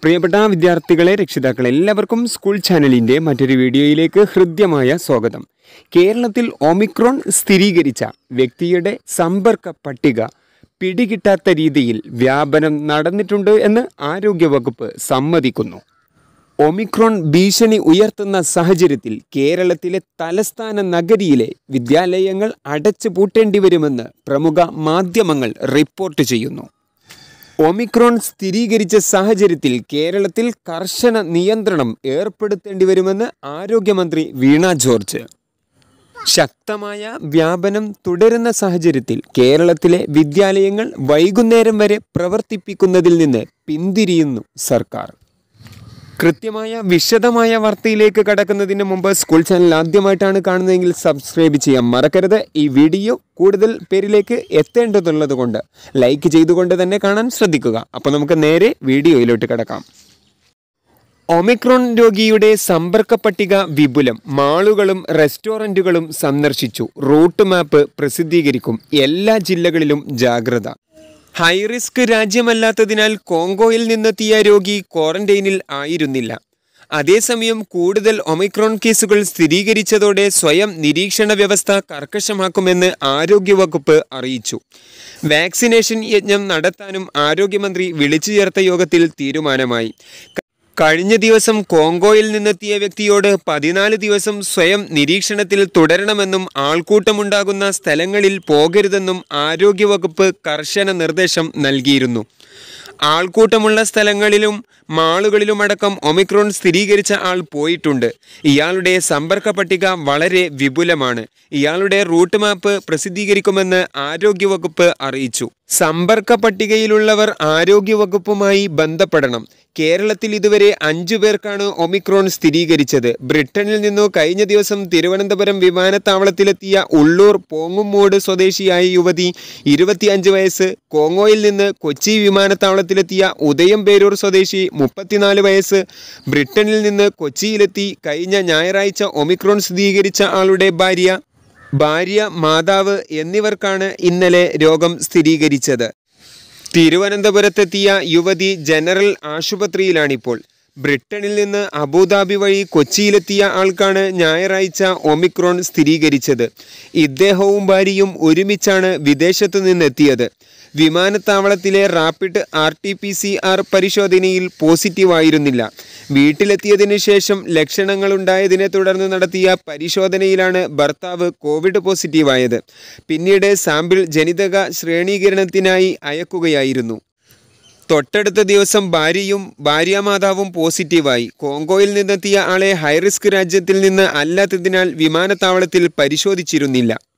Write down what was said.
പ്രിയപ്പെട്ട വിദ്യാർത്ഥികളെ രക്ഷിതാക്കളെ എല്ലാവർക്കും സ്കൂൾ ചാനലിൻ്റെ മറ്റൊരു വീഡിയോയിലേക്ക് ഹൃദ്യമായ സ്വാഗതം കേരളത്തിൽ ഒമിക്രോൺ സ്ഥിരീകരിച്ച വ്യക്തിയുടെ സമ്പർക്ക പട്ടിക പിടികിട്ടാത്ത രീതിയിൽ വ്യാപനം നടന്നിട്ടുണ്ട് എന്ന് ആരോഗ്യവകുപ്പ് സമ്മതിക്കുന്നു ഒമിക്രോൺ ഭീഷണി ഉയർത്തുന്ന സാഹചര്യത്തിൽ കേരളത്തിലെ തലസ്ഥാന നഗരിയിലെ വിദ്യാലയങ്ങൾ അടച്ചു പൂട്ടേണ്ടി വരുമെന്ന് പ്രമുഖ മാധ്യമങ്ങൾ റിപ്പോർട്ട് ചെയ്യുന്നു ഒമിക്രോൺ സ്ഥിരീകരിച്ച സാഹചര്യത്തിൽ കേരളത്തിൽ കർശന നിയന്ത്രണം ഏർപ്പെടുത്തേണ്ടി വരുമെന്ന് ആരോഗ്യമന്ത്രി വീണ ജോർജ് ശക്തമായ വ്യാപനം തുടരുന്ന സാഹചര്യത്തിൽ കേരളത്തിലെ വിദ്യാലയങ്ങൾ വൈകുന്നേരം വരെ പ്രവർത്തിപ്പിക്കുന്നതിൽ നിന്ന് പിന്തിരിയുന്നു സർക്കാർ കൃത്യമായ വിശദമായ വാർത്തയിലേക്ക് കടക്കുന്നതിന് മുമ്പ് സ്കൂൾ ചാനൽ ആദ്യമായിട്ടാണ് കാണുന്നതെങ്കിൽ സബ്സ്ക്രൈബ് ചെയ്യാൻ മറക്കരുത് ഈ വീഡിയോ കൂടുതൽ പേരിലേക്ക് എത്തേണ്ടതുള്ളത് കൊണ്ട് ലൈക്ക് ചെയ്തുകൊണ്ട് തന്നെ കാണാൻ ശ്രദ്ധിക്കുക അപ്പോൾ നമുക്ക് നേരെ വീഡിയോയിലോട്ട് കിടക്കാം ഒമിക്രോൺ രോഗിയുടെ സമ്പർക്ക പട്ടിക വിപുലം മാളുകളും റെസ്റ്റോറൻറ്റുകളും സന്ദർശിച്ചു റൂട്ട് മാപ്പ് പ്രസിദ്ധീകരിക്കും എല്ലാ ജില്ലകളിലും ജാഗ്രത ഹൈറിസ്ക് രാജ്യമല്ലാത്തതിനാൽ കോങ്കോയിൽ നിന്നെത്തിയ രോഗി ക്വാറന്റൈനിൽ ആയിരുന്നില്ല അതേസമയം കൂടുതൽ ഒമിക്രോൺ കേസുകൾ സ്ഥിരീകരിച്ചതോടെ സ്വയം നിരീക്ഷണ വ്യവസ്ഥ കർക്കശമാക്കുമെന്ന് ആരോഗ്യവകുപ്പ് അറിയിച്ചു വാക്സിനേഷൻ യജ്ഞം നടത്താനും ആരോഗ്യമന്ത്രി വിളിച്ചു ചേർത്ത യോഗത്തിൽ തീരുമാനമായി കഴിഞ്ഞ ദിവസം കോങ്കോയിൽ നിന്നെത്തിയ വ്യക്തിയോട് പതിനാല് ദിവസം സ്വയം നിരീക്ഷണത്തിൽ തുടരണമെന്നും ആൾക്കൂട്ടമുണ്ടാകുന്ന സ്ഥലങ്ങളിൽ പോകരുതെന്നും ആരോഗ്യവകുപ്പ് കർശന നിർദ്ദേശം നൽകിയിരുന്നു ആൾക്കൂട്ടമുള്ള സ്ഥലങ്ങളിലും മാളുകളിലുമടക്കം ഒമിക്രോൺ സ്ഥിരീകരിച്ച ആൾ പോയിട്ടുണ്ട് ഇയാളുടെ സമ്പർക്ക പട്ടിക വളരെ വിപുലമാണ് ഇയാളുടെ റൂട്ട് മാപ്പ് പ്രസിദ്ധീകരിക്കുമെന്ന് ആരോഗ്യവകുപ്പ് അറിയിച്ചു സമ്പർക്ക പട്ടികയിലുള്ളവർ ആരോഗ്യവകുപ്പുമായി ബന്ധപ്പെടണം കേരളത്തിൽ ഇതുവരെ അഞ്ചു പേർക്കാണ് ഒമിക്രോൺ സ്ഥിരീകരിച്ചത് ബ്രിട്ടനിൽ നിന്നു കഴിഞ്ഞ ദിവസം തിരുവനന്തപുരം വിമാനത്താവളത്തിലെത്തിയ ഉള്ളൂർ പോങ്ങുമൂട് സ്വദേശിയായ യുവതി ഇരുപത്തിയഞ്ച് വയസ്സ് കോങ്ങോയിൽ നിന്ന് കൊച്ചി വിമാനത്താവളത്തിലെത്തിയ ഉദയം പേരൂർ സ്വദേശി മുപ്പത്തിനാല് വയസ്സ് ബ്രിട്ടനിൽ നിന്ന് കൊച്ചിയിലെത്തി കഴിഞ്ഞ ഞായറാഴ്ച ഒമിക്രോൺ സ്ഥിരീകരിച്ച ആളുടെ ഭാര്യ ഭാര്യ മാതാവ് എന്നിവർക്കാണ് ഇന്നലെ രോഗം സ്ഥിരീകരിച്ചത് തിരുവനന്തപുരത്തെത്തിയ യുവതി ജനറൽ ആശുപത്രിയിലാണിപ്പോൾ ബ്രിട്ടനിൽ നിന്ന് അബുദാബി വഴി കൊച്ചിയിലെത്തിയ ആൾക്കാണ് ഞായറാഴ്ച ഒമിക്രോൺ സ്ഥിരീകരിച്ചത് ഇദ്ദേഹവും ഭാര്യയും ഒരുമിച്ചാണ് വിദേശത്തു നിന്നെത്തിയത് വിമാനത്താവളത്തിലെ rapid R T P C R പരിശോധനയിൽ പോസിറ്റീവായിരുന്നില്ല വീട്ടിലെത്തിയതിനു ശേഷം ലക്ഷണങ്ങളുണ്ടായതിനെ തുടർന്ന് നടത്തിയ പരിശോധനയിലാണ് ഭർത്താവ് കോവിഡ് പോസിറ്റീവായത് പിന്നീട് സാമ്പിൾ ജനിതക ശ്രേണീകരണത്തിനായി അയക്കുകയായിരുന്നു തൊട്ടടുത്ത ദിവസം ഭാര്യയും ഭാര്യാമാതാവും പോസിറ്റീവായി കോങ്കോയിൽ നിന്നെത്തിയ ആളെ ഹൈറിസ്ക് രാജ്യത്തിൽ നിന്ന് അല്ലാത്തതിനാൽ വിമാനത്താവളത്തിൽ പരിശോധിച്ചിരുന്നില്ല